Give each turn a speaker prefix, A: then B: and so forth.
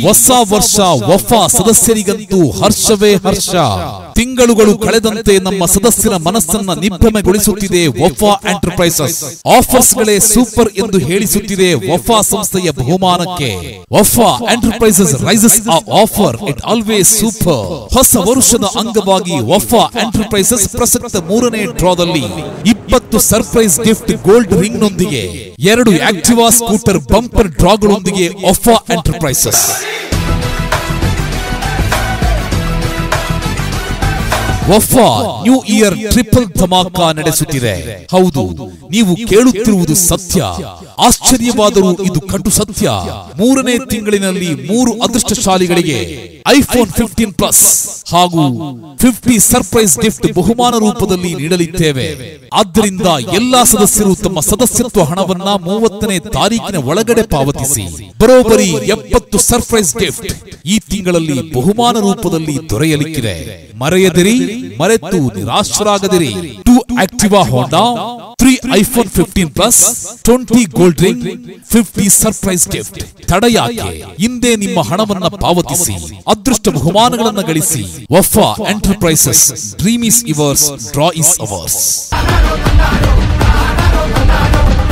A: ಹೊಸ ವರ್ಷ ವಫಾ ಸದಸ್ಯರಿಗಂತೂ ಹರ್ಷವೇ ಹರ್ಷ ತಿಂಗಳುಗಳು ಕಳೆದಂತೆ ನಮ್ಮ ಸದಸ್ಯರ ಮನಸ್ಸನ್ನ ನಿಭ್ರಮೆಗೊಳಿಸುತ್ತಿದೆ ವಫಾ ಎಂಟರ್ಪ್ರೈಸಸ್ ಆಫರ್ಸ್ ಗಳೇ ಸೂಪರ್ ಎಂದು ಹೇಳಿಸುತ್ತಿದೆ ವಫಾ ಸಂಸ್ಥೆಯ ಬಹುಮಾನಕ್ಕೆ ವಫಾ ಎಂಟರ್ಪ್ರೈಸಸ್ ರೈಸಸ್ ಆ ಆಫರ್ ಇಟ್ ಆಲ್ವೇಸ್ ಸೂಪರ್ ಹೊಸ ವರ್ಷದ ಅಂಗವಾಗಿ ವಫಾ ಎಂಟರ್ಪ್ರೈಸಸ್ ಪ್ರಸಕ್ತ ಮೂರನೇ ಡ್ರಾದಲ್ಲಿ ಇಪ್ಪತ್ತು ಸರ್ಪ್ರೈಸ್ ಗಿಫ್ಟ್ ಗೋಲ್ಡ್ ರಿಂಗ್ ನೊಂದಿಗೆ ಎರಡು ಆಕ್ಟಿವಾ ಸ್ಕೂಟರ್ ಬಂಪರ್ ಡ್ರಾಗಳೊಂದಿಗೆ Wafa enterprises Wafa new year triple ಧಮಾಕ ನಡೆಸುತ್ತಿದೆ ಹೌದು ನೀವು ಕೇಳುತ್ತಿರುವುದು ಸತ್ಯ ಆಶ್ಚರ್ಯವಾದರೂ ಇದು ಕಟು ಸತ್ಯ ಮೂರನೇ ತಿಂಗಳಿನಲ್ಲಿ ಮೂರು ಅದೃಷ್ಟಶಾಲಿಗಳಿಗೆ ಐಫೋನ್ ಫಿಫ್ಟೀನ್ ಪ್ಲಸ್ ಹಾಗೂ ಫಿಫ್ಟಿ ಸರ್ಪ್ರೈಸ್ ಗಿಫ್ಟ್ ಬಹುಮಾನ ರೂಪದಲ್ಲಿ ನೀಡಲಿದ್ದೇವೆ ಆದ್ದರಿಂದ ಎಲ್ಲಾ ಸದಸ್ಯರು ತಮ್ಮ ಸದಸ್ಯತ್ವ ಹಣವನ್ನ ಮೂವತ್ತನೇ ತಾರೀಕಿನ ಒಳಗಡೆ ಪಾವತಿಸಿ ಬರೋಬ್ಬರಿ ಎಪ್ಪತ್ತು ಸರ್ಪ್ರೈಸ್ ಗಿಫ್ಟ್ ಈ ತಿಂಗಳಲ್ಲಿ ಬಹುಮಾನ ರೂಪದಲ್ಲಿ ದೊರೆಯಲಿಕ್ಕಿದೆ ಮರೆಯದಿರಿ ಮರೆತು ನಿರಾಶರಾಗದಿರಿ two Activa Honda three iPhone fifteen plus twenty gold ring fifty surprise gift ತಡೆಯಾಕೆ ಹಿಂದೆ ನಿಮ್ಮ ಹಣವನ್ನ ಪಾವತಿಸಿ ಅದೃಷ್ಟ ಬಹುಮಾನಗಳನ್ನ ಗಳಿಸಿ Wafa enterprises dream is yours draw is hours